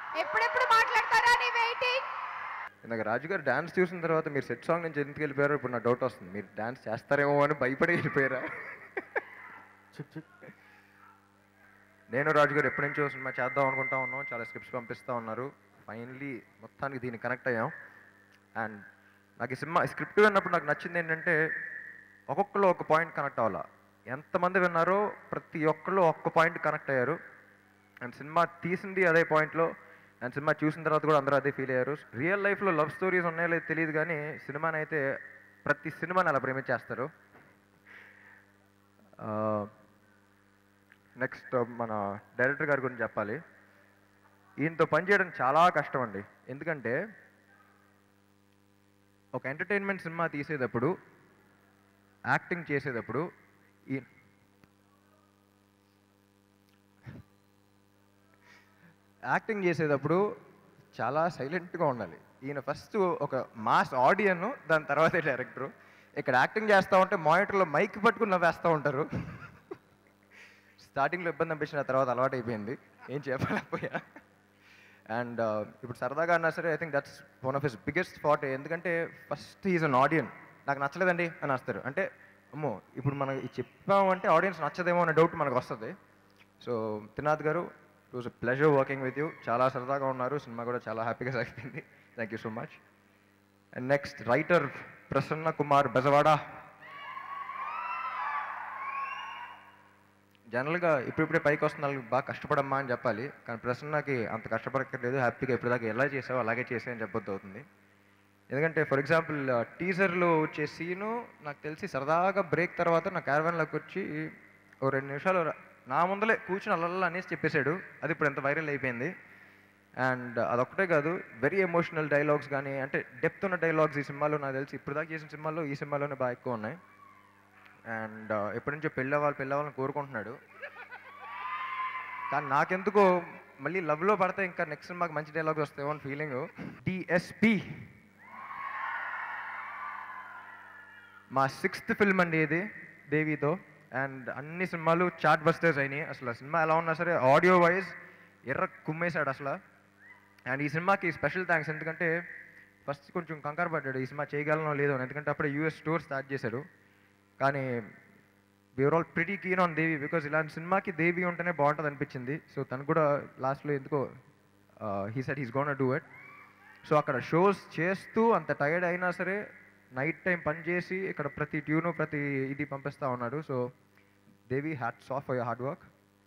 ఎప్పుడెప్పుడు మాట్లాడతారా అని వెయిటింగ్ ఇందాక రాజు గారు డాన్స్ చూసిన తర్వాత మీరు సెట్ సాంగ్ నుంచి ఎందుకు వెళ్ళిపోయారో ఇప్పుడు నా డౌట్ వస్తుంది మీరు డాన్స్ చేస్తారేమో అని భయపడి వెళ్ళిపోయారా నేను రాజు గారు ఎప్పటి నుంచో సినిమా చేద్దాం అనుకుంటా ఉన్నాం చాలా స్క్రిప్ట్స్ పంపిస్తూ ఉన్నారు ఫైనలీ మొత్తానికి దీన్ని కనెక్ట్ అయ్యాం అండ్ నాకు ఈ సినిమా స్క్రిప్ట్ విన్నప్పుడు నాకు నచ్చింది ఏంటంటే ఒక్కొక్కరు ఒక పాయింట్ కనెక్ట్ అవ్వాలా ఎంతమంది విన్నారో ప్రతి ఒక్కళ్ళు ఒక్క పాయింట్ కనెక్ట్ అయ్యారు అండ్ సినిమా తీసింది అదే పాయింట్లో అండ్ సినిమా చూసిన తర్వాత కూడా అందరూ అదే ఫీల్ అయ్యారు రియల్ లైఫ్లో లవ్ స్టోరీస్ ఉన్నాయో లేదో తెలియదు కానీ సినిమాని అయితే ప్రతి సినిమాని అలా ప్రేమించేస్తారు నెక్స్ట్ మన డైరెక్టర్ గారి గురించి చెప్పాలి ఈయనతో పనిచేయడం చాలా కష్టం అండి ఎందుకంటే ఒక ఎంటర్టైన్మెంట్ సినిమా తీసేటప్పుడు యాక్టింగ్ చేసేటప్పుడు ఈ యాక్టింగ్ చేసేటప్పుడు చాలా సైలెంట్గా ఉండాలి ఈయన ఫస్ట్ ఒక మాస్ ఆడియన్ దాని తర్వాతే డైరెక్టరు ఇక్కడ యాక్టింగ్ చేస్తూ ఉంటే మానిటర్లో మైక్ పట్టుకుని నవ్వేస్తూ ఉంటారు స్టార్టింగ్లో ఇబ్బంది అనిపించిన తర్వాత అలవాటు అయిపోయింది ఏం చెప్పలేకపోయా అండ్ ఇప్పుడు సరదాగా అన్నా సరే I think that's one of his biggest fault ఎందుకంటే ఫస్ట్ ఈజ్ అన్ ఆడియన్ నాకు నచ్చలేదండి అని వస్తారు అంటే అమ్మో ఇప్పుడు మనం ఇది చెప్పామంటే ఆడియన్స్ నచ్చదేమో అనే డౌట్ మనకు వస్తుంది so Trinath garu it was pleasure working with you చాలా సరదాగా ఉన్నారు సినిమా కూడా చాలా హ్యాపీగా సాగిపోయింది thank you so much and next writer Prasanna Kumar Bezawada జనరల్గా ఇప్పుడిప్పుడే పైకి వస్తున్న వాళ్ళకి బాగా కష్టపడమ్మా అని చెప్పాలి కానీ ప్రసన్నకి అంత కష్టపడక్కర్లేదు హ్యాపీగా ఇప్పటిదాకా ఎలా చేసావో అలాగే చేసావు అని చెప్పొద్దు అవుతుంది ఎందుకంటే ఫర్ ఎగ్జాంపుల్ టీజర్లో వచ్చే సీను నాకు తెలిసి సరదాగా బ్రేక్ తర్వాత నా క్యారవాన్లోకి వచ్చి ఓ రెండు నిమిషాలు ర- నా ముందలే కూర్చుని అల్లల్లా అనేసి చెప్పేశాడు అది ఇప్పుడు ఎంత వైరల్ అయిపోయింది అండ్ అదొక్కటే కాదు వెరీ ఎమోషనల్ డైలాగ్స్ కానీ అంటే డెప్త్ ఉన్న డైలాగ్స్ ఈ సినిమాలో నాకు తెలిసి ఇప్పుడు దాకా చేసిన సినిమాల్లో ఈ సినిమాలోనే బాగా ఎక్కువ ఉన్నాయి అండ్ ఎప్పటి నుంచో పెళ్ళి అవ్వాలి పెళ్ళి అవ్వాలని కోరుకుంటున్నాడు కానీ నాకెందుకో మళ్ళీ లవ్లో పడితే ఇంకా నెక్స్ట్ సినిమాకి మంచి డైలాగ్స్ వస్తాయేమో అని ఫీలింగ్ డిఎస్పి మా సిక్స్త్ ఫిల్మ్ అండి ఇది దేవితో అండ్ అన్ని సినిమాలు చార్ట్ బస్టర్స్ అయినాయి అసలు ఆ సినిమా ఎలా ఉన్నా సరే ఆడియో వైజ్ ఎర్ర కుమ్మేశాడు అసలు అండ్ ఈ సినిమాకి స్పెషల్ థ్యాంక్స్ ఎందుకంటే ఫస్ట్ కొంచెం కంగారు పడ్డాడు ఈ సినిమా చేయగలనో లేదో అని. ఎందుకంటే అప్పుడే యూఎస్ స్టోర్ స్టార్ట్ చేశాడు కానీ we're all pretty keen on Devi because ఇలాంటి సినిమాకి దేవి ఉంటేనే బాగుంటుంది అనిపించింది సో తను కూడా లాస్ట్లో ఎందుకో he said he's gonna do it so అక్కడ షోస్ చేస్తూ అంత టైర్డ్ అయినా సరే నైట్ టైం పని చేసి ఇక్కడ ప్రతి ట్యూను ప్రతి ఇది పంపిస్తూ ఉన్నాడు so Devi hats off for your hard work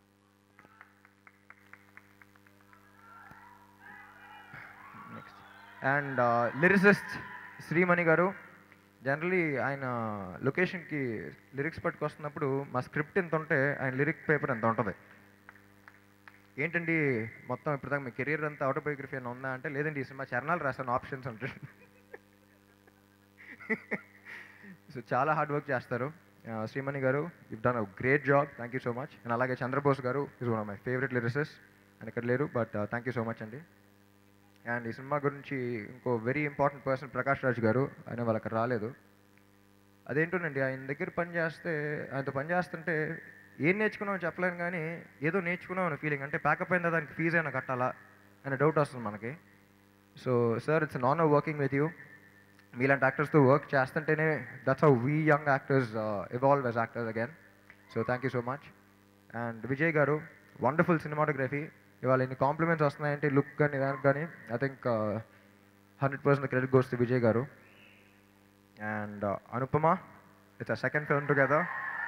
next and lyricist Shreemani garu generally ఆయన లొకేషన్కి లిరిక్స్ పట్టుకొస్తున్నప్పుడు మా స్క్రిప్ట్ ఎంత ఉంటే ఆయన లిరిక్ పేపర్ ఎంత ఉంటుంది ఏంటండి మొత్తం ఇప్పటిదాకా మీ కెరీర్ అంతా ఆటోబయోగ్రఫీ అని ఉందా అంటే లేదండి ఈ సినిమా చరణాలు రాశాను ఆప్షన్స్ ఉంటాయి సో చాలా హార్డ్ వర్క్ చేస్తారు ఆ, Shreemani garu if done a great job thank you so much and అలాగే Chandrabose garu is one of my favourite lyricists and ఇక్కడ లేరు but thank you so much అండి అండ్ ఈ సినిమా గురించి ఇంకో very important person Prakash Raj garu ఆయన వాళ్ళకి రాలేదు అదేంటోనండి ఆయన దగ్గర పని చేస్తే ఆయనతో పని చేస్తుంటే ఏం నేర్చుకున్నామో చెప్పలేను కానీ ఏదో నేర్చుకున్నాం అనే ఫీలింగ్ అంటే ప్యాకప్ అయిన దానికి ఫీజు అయినా కట్టాలా అనే డౌట్ వస్తుంది మనకి so sir it's non working with you మీలాంటి యాక్టర్స్తో వర్క్ చేస్తుంటేనే that's how we young actors evolve as actors again so thank you so much and Vijay garu wonderful cinematography ఇవాళ ఎన్ని కాంప్లిమెంట్స్ వస్తున్నాయంటే లుక్ కానీ దానికి కానీ I think hundred percent credit goes to Vijay garu and Anupama it's a second film together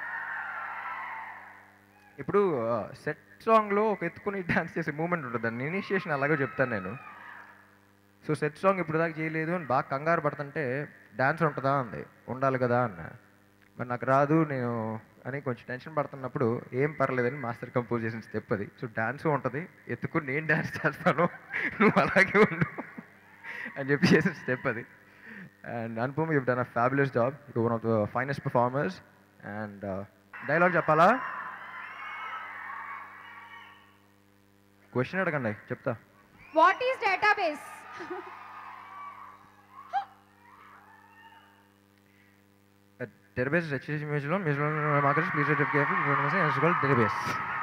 ఇప్పుడు set సాంగ్లో ఒక ఎత్తుకుని డాన్స్ చేసే మూమెంట్ ఉంటుంది దాన్ని ఇనిషియేషన్ అలాగే చెప్తాను నేను సో సెట్ సాంగ్ ఇప్పుడు దాకా చేయలేదు అని బాగా కంగారు పడుతుంటే డాన్స్ ఉంటుందా అంది ఉండాలి కదా అన్న మరి నాకు రాదు నేను అని కొంచెం టెన్షన్ పడుతున్నప్పుడు ఏం పర్లేదని మాస్టర్ కంపోజ్ చేసిన స్టెప్ అది సో డాన్స్ ఉంటుంది ఎత్తుకుని నేను డాన్స్ చేస్తాను నువ్వు అలాగే ఉండు అని చెప్పి చేసిన స్టెప్ అది and Anupam you done a fabulous job you one of the finest performers and dialogue చెప్పాలా క్వశ్చన్ అడగండి చెప్తా what is database database is HTTP image alone, image alone markers, please be careful, information is called database.